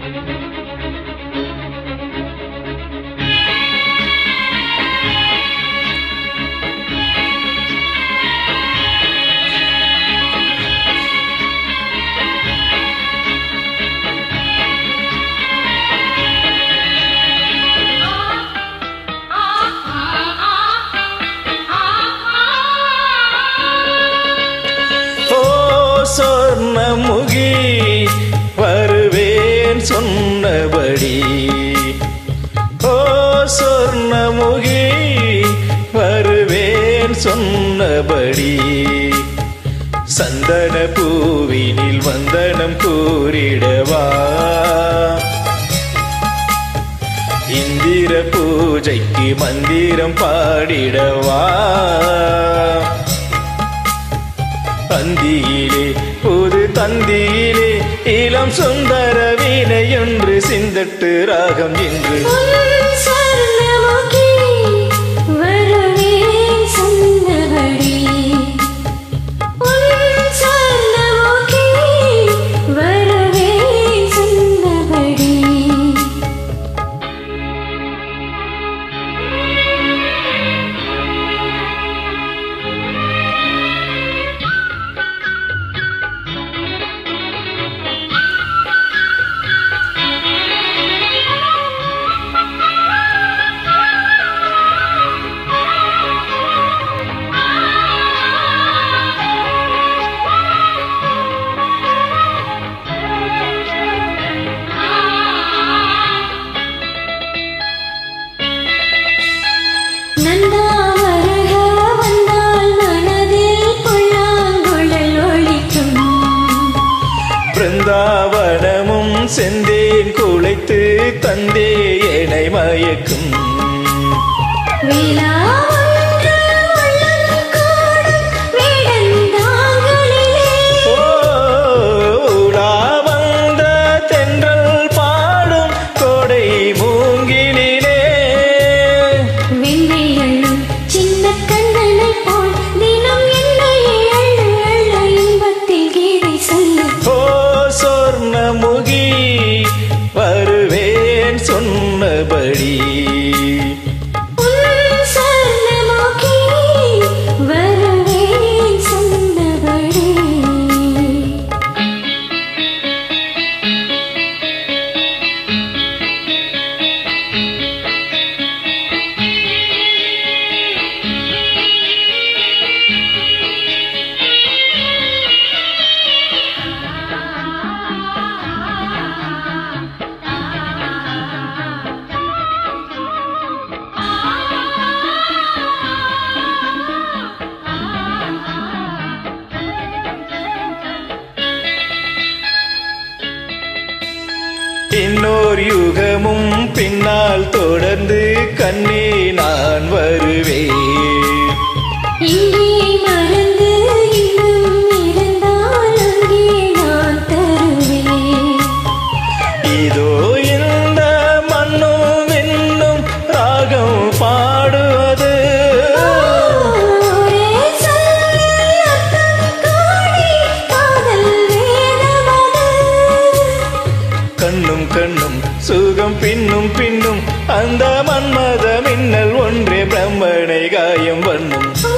ஓ சொர்ணமுகி வருவேன் சொன்னபடி ஓ சொர்ணமுகி வருவேன் சொன்னபடி சந்தன பூவினில் வந்தனம் கூறிடவா இந்திர பூஜைக்கு மந்திரம் பாடிடவா தந்தியிலே புது தந்தியிலே இளம் சுந்தர வீணையொன்று சிந்தட்டு ராகம் என்று உன் சொர்ணமுகி வருவேன் சொன்னபடி உன் சொர்ணமுகி வருவேன் சொன்னபடி நந்தா வருக வந்தால் மனதில் புல்லாங்குழல் ஒலிக்கும் பிருந்தாவனமும் செந்தேன் குளைத்து தந்தே எனை மயக்கும் விழா ஒன்று உள்ளம் கூடும் வேடந்தாங்களிலே ஓ, உலா வந்த தென்றல் பாடும் கொடை மூங்கிலே வெண்மையள்ளும் சின்ன கண்ணனைப் போல் தினம் என்னை அள்ளு அள்ளு இன்பத்தில் கீதை சொல்லு ஓ சொர்ணமுகி வருவேன் சொன்னபடி உன் சொர்ணமுகி வருவேன் சொன்னபடி இன்னோர் யுகமும் பின்னால் தொடர்ந்து கண்ணே நான் வருவேன் இங்கே மறந்து இன்னும் இருந்தால் அங்கே நான் தருவேன் இதோ இந்த மண்ணும் விண்ணும் ராகம் பாடுவது ஒரே சொல்லில் அர்த்தம் கோடி காதல் வேதமது கண்ணும் கண்ணும் சுகம் பின்னும் பின்னும் அந்த மன்மத மின்னல் ஒன்றே பிரம்மனை காயம் பண்ணும்